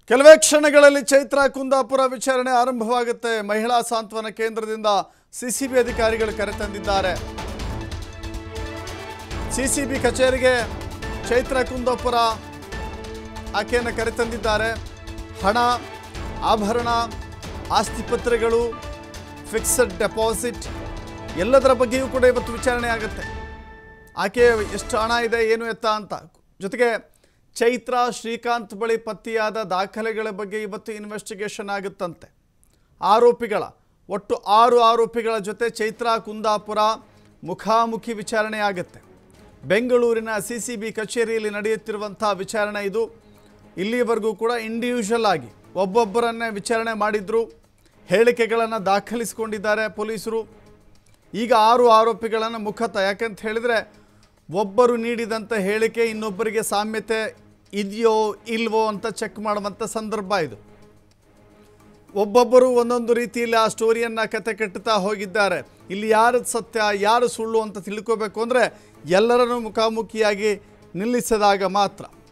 ಕೆಲವೇ ಕ್ಷಣಗಳಲ್ಲಿ ಚೈತ್ರ ಕುಂದಾಪುರ ವಿಚಾರಣೆ ಆರಂಭವಾಗುತ್ತೆ ಮಹಿಳಾ ಸಾಂತ್ವನ ಕೇಂದ್ರದಿಂದ ಸಿಸಿಬಿ ಅಧಿಕಾರಿಗಳು ಕರೆತಂದಿದ್ದಾರೆ ಸಿಸಿಬಿ ಕಚೇರಿಗೆ ಚೈತ್ರ ಕುಂದಾಪುರ ಆಕೆಯನ್ನು ಕರೆತಂದಿದ್ದಾರೆ ಹಣ ಆಭರಣ ಆಸ್ತಿಪತ್ರಗಳು ಫಿಕ್ಸಡ್ ಡೆಪಾಸಿಟ್ ಎಲ್ಲದರ ಬಗ್ಗೆಯೂ ಕೂಡ ಇವತ್ತು ವಿಚಾರಣೆ ಆಗುತ್ತೆ ಆಕೆ ಎಷ್ಟು ಹಣ ಇದೆ ಏನು ಎತ್ತ ಅಂತ ಜೊತೆಗೆ ಚೈತ್ರ ಶ್ರೀಕಾಂತ್ ಬಳಿ ಪತ್ತೆಯಾದ ದಾಖಲೆಗಳ ಬಗ್ಗೆ ಇವತ್ತು ಇನ್ವೆಸ್ಟಿಗೇಷನ್ ಆಗುತ್ತಂತೆ ಆರೋಪಿಗಳ ಒಟ್ಟು ಆರು ಆರೋಪಿಗಳ ಜೊತೆ ಚೈತ್ರ ಕುಂದಾಪುರ ಮುಖಾಮುಖಿ ವಿಚಾರಣೆ ಆಗುತ್ತೆ ಬೆಂಗಳೂರಿನ ಸಿ ಸಿ ಬಿ ಕಚೇರಿಯಲ್ಲಿ ನಡೆಯುತ್ತಿರುವಂಥ ವಿಚಾರಣೆ ಇದು ಇಲ್ಲಿಯವರೆಗೂ ಕೂಡ ಇಂಡಿವಿಜುವಲ್ ಆಗಿ ಒಬ್ಬೊಬ್ಬರನ್ನೇ ವಿಚಾರಣೆ ಮಾಡಿದ್ರು ಹೇಳಿಕೆಗಳನ್ನು ದಾಖಲಿಸಿಕೊಂಡಿದ್ದಾರೆ ಪೊಲೀಸರು ಈಗ ಆರು ಆರೋಪಿಗಳನ್ನು ಮುಖತಃ ಯಾಕಂತ ಹೇಳಿದರೆ ಒಬ್ಬರು ನೀಡಿದಂಥ ಹೇಳಿಕೆ ಇನ್ನೊಬ್ಬರಿಗೆ ಸಾಮ್ಯತೆ ಇದೆಯೋ ಇಲ್ವೋ ಅಂತ ಚೆಕ್ ಮಾಡುವಂಥ ಸಂದರ್ಭ ಇದು ಒಬ್ಬೊಬ್ಬರು ಒಂದೊಂದು ರೀತಿಯಲ್ಲಿ ಆ ಸ್ಟೋರಿಯನ್ನು ಕತೆ ಕಟ್ಟುತ್ತಾ ಹೋಗಿದ್ದಾರೆ ಇಲ್ಲಿ ಯಾರು ಸತ್ಯ ಯಾರು ಸುಳ್ಳು ಅಂತ ತಿಳ್ಕೋಬೇಕು ಅಂದರೆ ಎಲ್ಲರನ್ನೂ ಮುಖಾಮುಖಿಯಾಗಿ ನಿಲ್ಲಿಸಿದಾಗ ಮಾತ್ರ